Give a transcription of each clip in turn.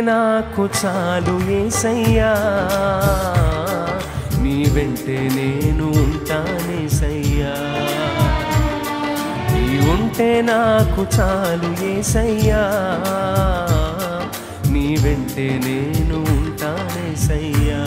నాకు చాలు ఏసయ్యా నీ వెంటే నేను ఉంటానేసయ్యా నీ ఉంటే నాకు చాలు ఏసయ్యా నీ వెంటే నేను ఉంటానేసయ్యా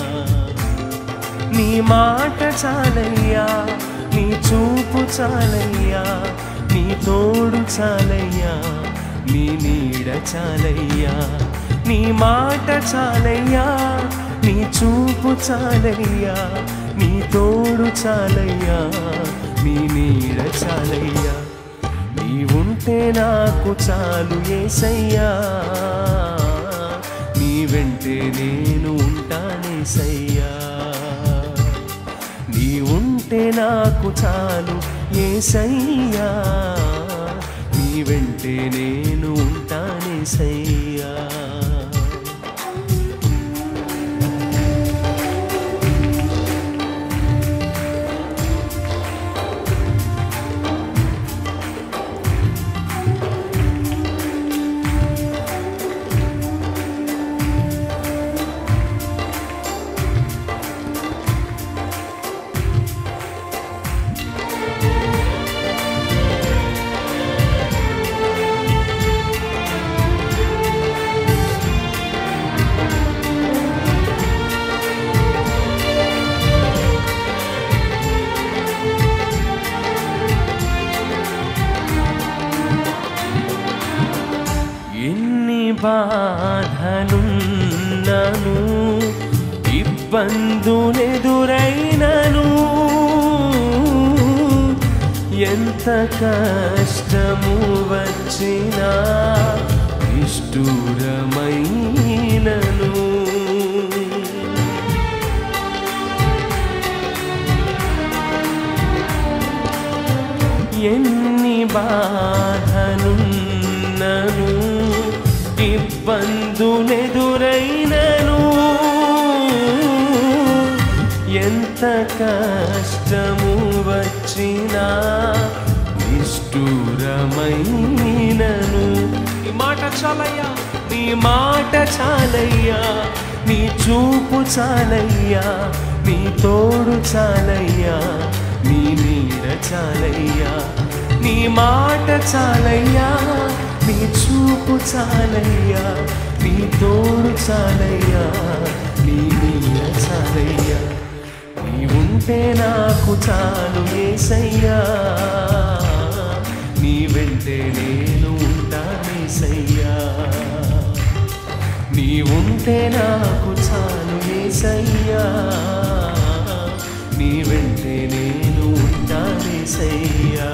నీ మాట చాలయ్యా నీ చూపు చాలయ్యా నీ తోడు చాలయ్యా నీ నీడ చాలయ్యా నీ మాట చాలయ్యా నీ చూపు చాలయ్యా నీ తోడు చాలయ్యా నీ నీడ చాలయ్యా నీ ఉంటే నాకు చాలు ఏసయ్యా నీ వెంటే నేను ఉంటానేసయ్యా నీ ఉంటే నాకు చాలు ఏసయ్యా నీ వెంటే నేను ఉంటానేసయ్యా ఎన్ని బాధలున్నను ఇబ్బందులెదురైనను ఎంత కష్టము వచ్చినా నిష్ఠూరమైనను ఎన్ని బాధలున్నను ఇబ్బందులెదురైనను ఎంత కష్టము వచ్చినా నిష్ఠూరమైనను నీ మాట చాలయ్యా నీ మాట చాలయ్యా నీ చూపు చాలయ్యా నీ తోడు చాలయ్యా నీ నీడ చాలయ్యా నీ మాట చాలయ్యా నీ చూపు చాలయ్యా నీ తోడు చాలయ్యా నీ నీడ చాలయ్యా నీ ఉంటే నాకు చాలు ఏసయ్యా నీ వెంటే నేను ఉంటానేసయ్యా నీ ఉంటే నాకు చాలు ఏసయ్యా నీ వెంటే నేను ఉంటానేసయ్యా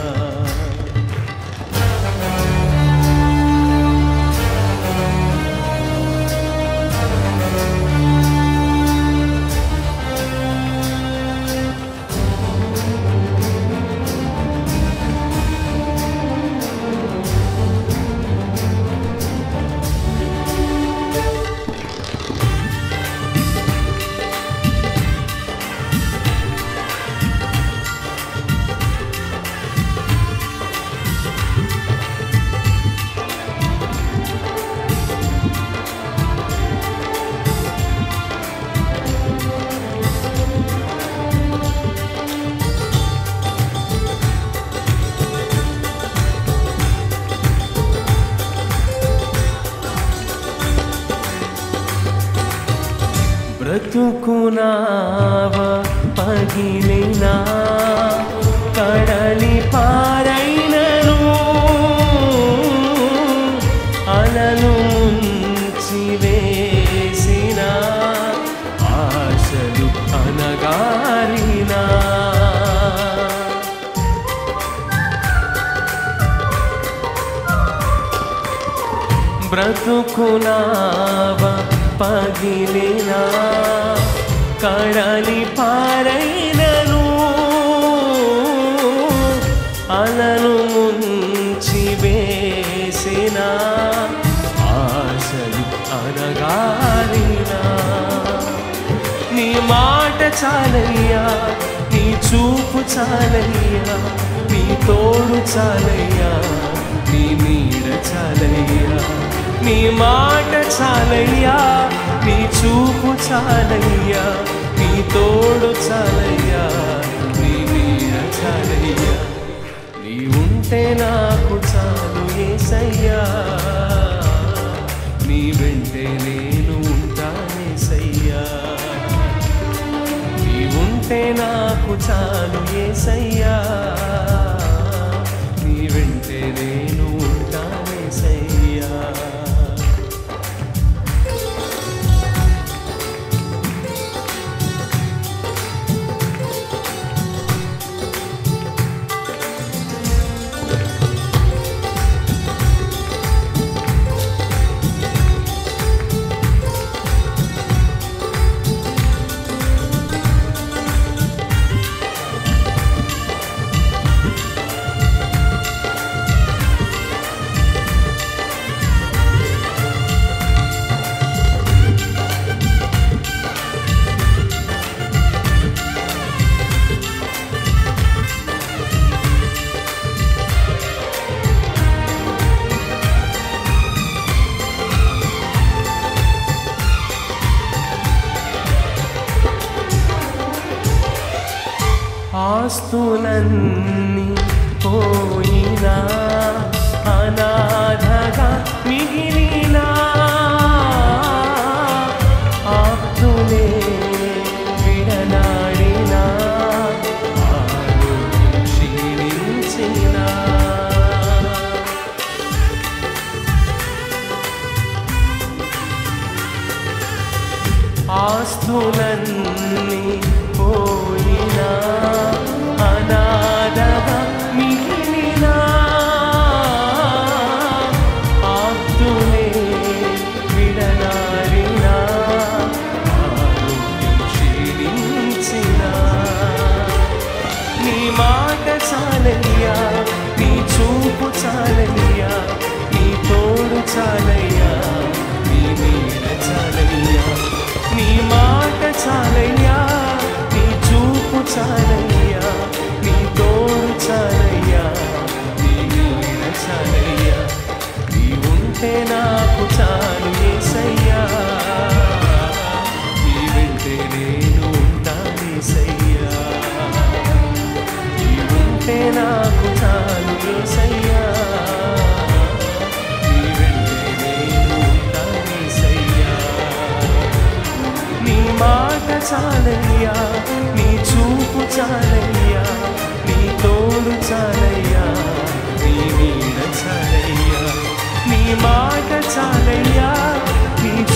బ్రతుకునావ పగిలినా కడలి పారైనను అలలు ముంచి వేసిన ఆశలు అనగారినా బ్రతుకునావ పగిలినా కడలి పారైనను అలను ముంచి వేసిన ఆశలు అనగారినా నీ మాట చాలయ్యా నీ చూపు చాలయ్యా నీ తోడు చాలయ్యా నీ నీడ చాలయ్యా నీ మాట చాలయ్యా నీ చూపు చాలయ్యా నీ తోడు చాలయ్యా నీ నీడ చాలయ్యా నీ ఉంటే నాకు చాలు ఏసయ్యా నీ వెంటే నేను ఉంటానేసయ్యా నీ ఉంటే నాకు చాలు ఏసయ్యా నీ వెంటే నేను ఉంటానేసయ్యా ఆస్తులన్నీ పోయినా అనాథగా మిగిలినా ఆప్తులే విడనాడినా ఆరోగ్యం క్షీణించినా ఆస్తులన్నీ పోయినా అనాథగా మిగిలినా ఆప్తులే విడనాడినా ఆరోగ్యం క్షీణించినా నీ మాట చాలయ్యా నీ చూపు చాలయ్యా నీ తోడు చాలయ్యా నీ నీడ చాలయ్యా నీ మాట చాలయ్యా నీ చూపు చాలయ్యా నీ తోడు చాలయ్యా నీ నీడ చాలయ్యా నీ ఉంటే నాకు చాలు ఏసయ్యా నీ వెంటే నేను ఉంటానేసయ్యా నీ ఉంటే నాకు చాలు ఏసయ్యా నీ వెంటే నేను ఉంటానేసయ్యా నీ మాట చాలయ్యా నీ చూపు చాలయ్యా నీ తోడు చాలయ్యా నీ నీడ చాలయ్యా నీ మాట చాలయ్యా నీ